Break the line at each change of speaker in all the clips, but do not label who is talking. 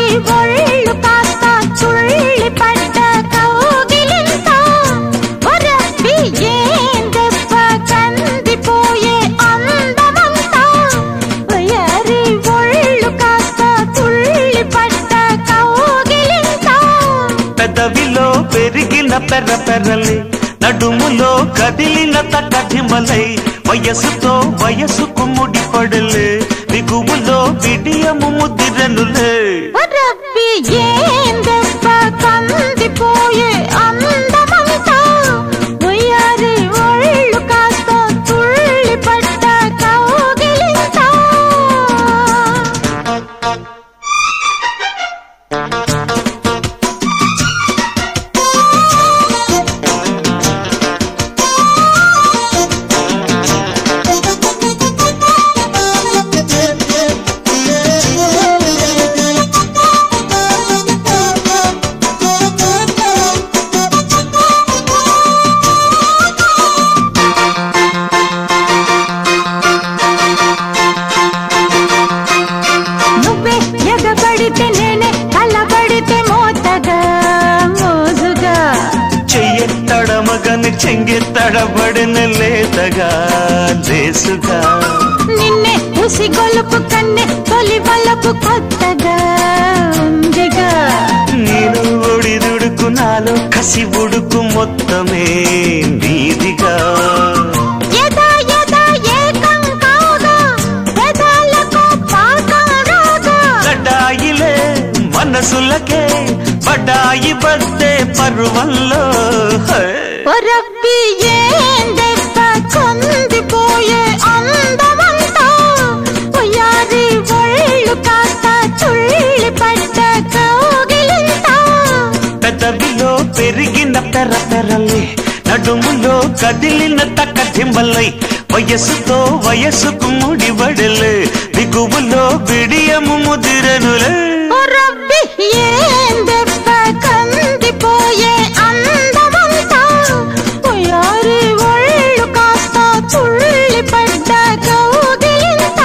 ఒళ్ళు కాస్త చుళ్ళి పడ్డ కౌగిలింత ఒరబ్బి ఏం దెబ్బ కందిపోయే అందమంతా వయారి ఒళ్ళు కాస్త చుళ్ళి పడ్డ కౌగిలింత
పెదవిలో పెరిగిన పెర్ర పెర్రలే నడుములో కదిలిన తకధిమలై వయసుతో వయసుకు ముడిపడలే దిగువులో విడియము ముదిరనులే
రబ్బి ఏం దెబ్బ కందిపోయే అందమంతా ఉయ్యారి ఒళ్ళు కాస్త తుళ్ళి పడ్డ కౌగిలింత నువ్వే ఎగబడితే నేనే కలబడితే మోతగా మోజుగా
చెయ్యెత్తడమగని చెంగెత్తడబడిన లేతగా లేసుగా
నిన్నే ఉసి గొలుపు కన్నె తొలి వలపు కొత్తగా ఉందిగా
నేను ఒడిదుడుకు నాలో కసి ఉడుకు మొత్తమే నీదిగా
యదా యదా ఏకం కాగా పెదాలకు పాకం రాగా
లడాయిలే మనసులకే బడాయి బద్దే పరువల్లో హే.
ఒరబ్బి ఏం దెబ్బ కందిపోయే అందమంతా ఉయ్యారి ఒళ్ళు కాస్త చుళ్ళి పడ్డ కౌగిలింత
పెదవిలో పెరిగిన పెర పెరలే నడుములో కదిలిన తక్కటింబలై వయస్సుతో వయస్సుకు ముడిబడలే దిగువులో బిడియము ముదిరనులే
రబ్బి ఏం దెబ్బ కందిపోయే అందమంతా ఉయ్యారి ఒళ్ళు కాస్త చుళ్ళి పడ్డ కౌగిలింత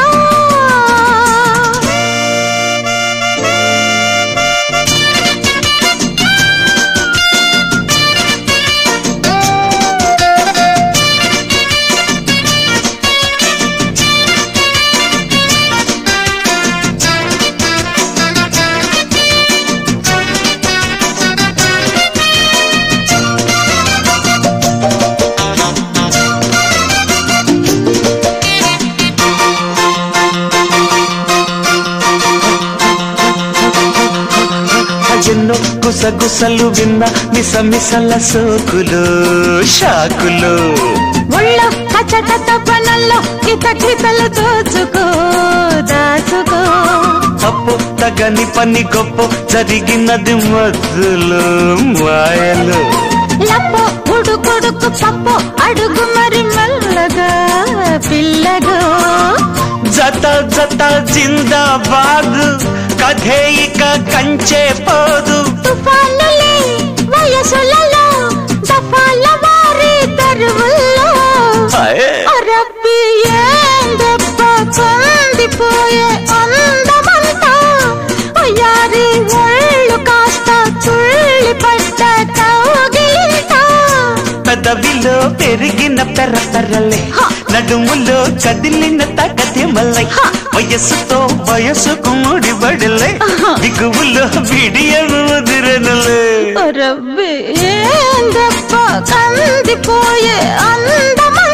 ఎన్నో గుసగుసలు విన్న మిసమిసల సోకులు షాకులు
ఒళ్ళో కచకత పనుల్లో కితకితలు దోచుకో దాచుకో
తప్పు తగని పని గొప్ప జరిగినది మధ్యలో మాయలు
లప్పో ఉడుకుడుకు పప్పు అడుగు మరి మెల్లగా పిల్లగో
జత జత జిందాబాద్ కథే ఇక కంచే పోదు
తుఫానులే వయసులలో దఫాల వారి తరువుల్లో
హాయ్.
అరబ్బి ఏం దెబ్బ కందిపోయే అందమంతా అయ్యారి ఒళ్ళు కాస్త తుళ్ళి పడ్డ కౌగిలింత
పెదవిలో పెరిగిన పెర్ర పెర్రలే
హ.
నడుములో కదిలిన తగతి మల్లై
హ.
వయస్సుతో వయస్సుకు ముడిబడలే
ఆహా.
దిగువులో బిడియము ముదిరనులే
రబ్బి ఏం దెబ్బ కందిపోయే అందమంతా